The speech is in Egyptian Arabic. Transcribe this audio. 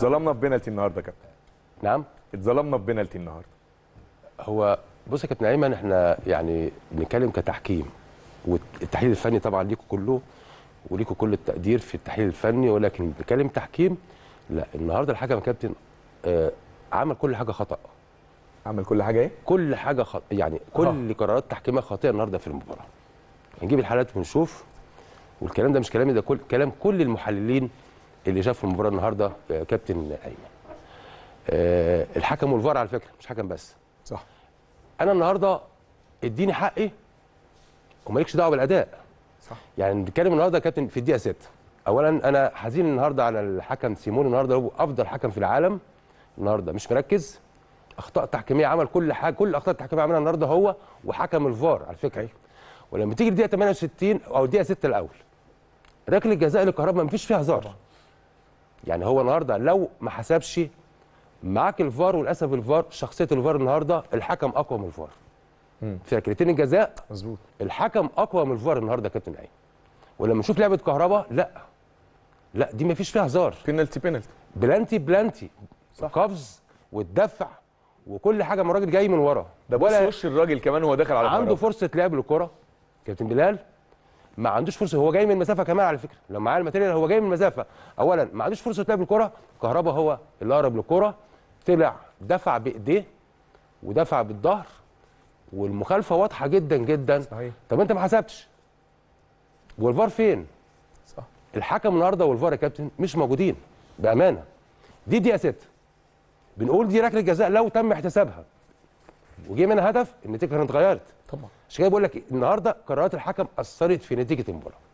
اتظلمنا في بينالتي النهارده يا كابتن نعم اتظلمنا في بينالتي النهارده هو بص يا كابتن ايمن احنا يعني بنتكلم كتحكيم والتحليل الفني طبعا ليكوا كله وليكوا كل التقدير في التحليل الفني ولكن بنتكلم تحكيم لا النهارده الحكم يا كابتن آه عمل كل حاجه خطا عمل كل حاجه ايه كل حاجه خط... يعني كل قرارات تحكيميه خاطئه النهارده في المباراه نجيب الحالات ونشوف والكلام ده مش كلامي ده كل كلام كل المحللين اللي شافوا المباراه النهارده آه، كابتن ايمن آه الحكم والفار على فكره مش حكم بس صح انا النهارده اديني حقي ومالكش دعوه بالاداء صح يعني بنتكلم النهارده يا كابتن في الدقيقه 6 اولا انا حزين النهارده على الحكم سيمون النهارده هو افضل حكم في العالم النهارده مش مركز اخطاء تحكيميه عمل كل حاجه كل الاخطاء التحكيميه عملها النهارده هو وحكم الفار على فكره ولما تيجي الدقيقه 68 او الدقيقه 6 الاول ركله الجزاء للكهرباء ما فيش فيها هزار يعني هو النهارده لو ما حسبش معاك الفار وللاسف الفار شخصيه الفار النهارده الحكم اقوى من الفار في ركلتين الجزاء مظبوط الحكم اقوى من الفار النهارده يا كابتن عين ولما نشوف لعبه كهرباء لا لا دي ما فيش فيها هزار بينالتي بينالتي بلانتي بلانتي صح. قفز والدفع وكل حاجه من الراجل جاي من ورا ده بص ولا وش الراجل كمان وهو داخل على عنده كهربا. فرصه لعب للكره كابتن بلال ما عندوش فرصه هو جاي من مسافه كمان على فكره لو معاه الماتيريال هو جاي من مسافه اولا ما عندوش فرصه لعب الكره كهربا هو اللي اقرب للكره طلع دفع بايديه ودفع بالظهر والمخالفه واضحه جدا جدا صحيح طب انت ما حسبتش والفار فين صح الحكم النهارده والفار يا كابتن مش موجودين بامانه دي دقيقه 6 بنقول دي ركله جزاء لو تم احتسابها وجه منها هدف النتيجه كانت اتغيرت طبعا عشان كده بقول لك النهارده قرارات الحكم اثرت في نتيجه المباراه